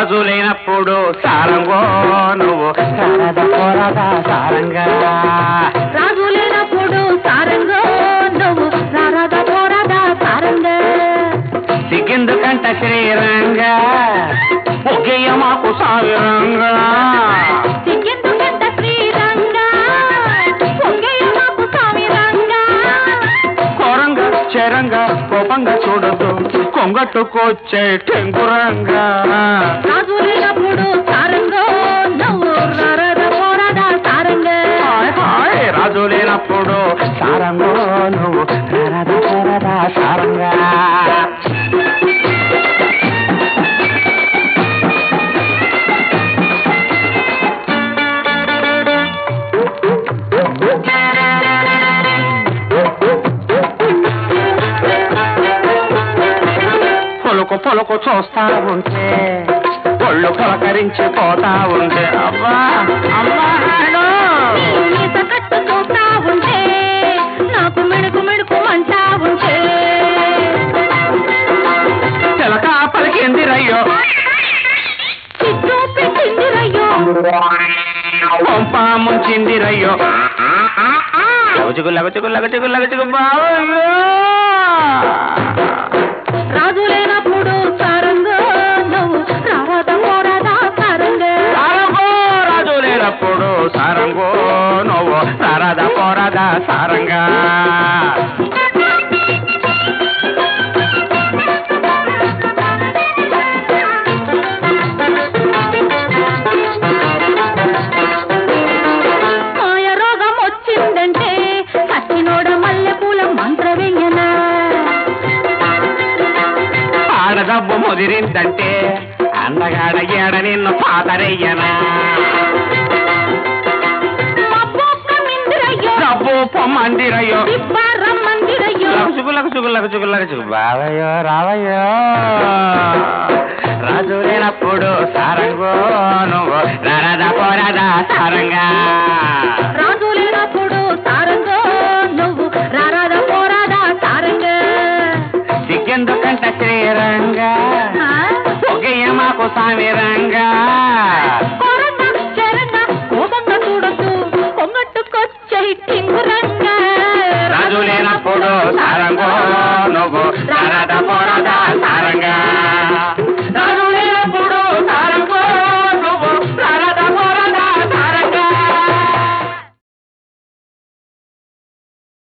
రాజు లేనప్పుడు సారంగో నువ్వు సారద పోరద సారంగా రాజు లేనప్పుడు సారంగో నువ్వు రారద పోరద సారంగా సిగ్గెందుకంట శ్రీరంగా ఒకేయ మాకు సావిరంగా సిగ్గెందుకంట శ్రీరంగా ఒకేయ మాకు స్వామి రంగా కోరంగా చెరంగా కోపంగా చూడదు కొంగట్టుకొచ్చే టెంకురంగా రాజు లేనప్పుడు సారంగో నువ్వు రారద పోరద సారంగా హాయ్ హాయ్ రాజు లేనప్పుడు సారంగో నువ్వు సారద పోరద సారంగా పొలకు పొలకు చూస్తా ఉంటే ఒళ్ళు పులకరించి పోతా ఉంటే అబ్బా అమ్మా నాయనో. ఈత కట్టు చూస్తా ఉంటే నాకు మిడుకు మిడుకు మంటా ఉంటే చిలక పలికింది రయ్యో చిచ్చు పెట్టింది రయ్యో కొంప ముంచింది రయ్యో లగచుకు లగచుకు లగచుకు లగచుకు బావయ్యో రాజు లేనప్పుడు సారంగో నువ్వు రారాద పోరాదా సారంగా సారంగో రాజు లేనప్పుడు సారంగో నువ్వు సారదా పోరదా సారంగా మాయ రోగం వచ్చిందంటే కచ్చినోడ మల్లె పూల మంత్ర వెయ్యనా ఆడదబ్బు ముదిరిందంటే అందగాడ ఏడ నిన్ను పాతరయ్యనా మబ్బొక్క మిందిరయ్యో డబ్బు పొమ్మందిరయ్యో రమ్మందిరయ్యో లగచుకు లగచుకు లగచుకు లగచుకు బావయ్యో రావయ్యో రాజు లేనప్పుడు సారంగో నువ్వు రారదా పోరాదా సారంగా రాజు లేనప్పుడు సారంగో నువ్వు రారాద పోరాదా సారంగా సిగ్గెందుకంట శ్రీరంగా ఆ? ఒకే మాకు సామిరంగా కోరంగా, చెరంగా, కోపంగా చూడొద్దు పొంగట్టుకొచ్చే టింగురంగా రాజు లేనప్పుడు సారంగో నువ్వు రారదా పోరాదా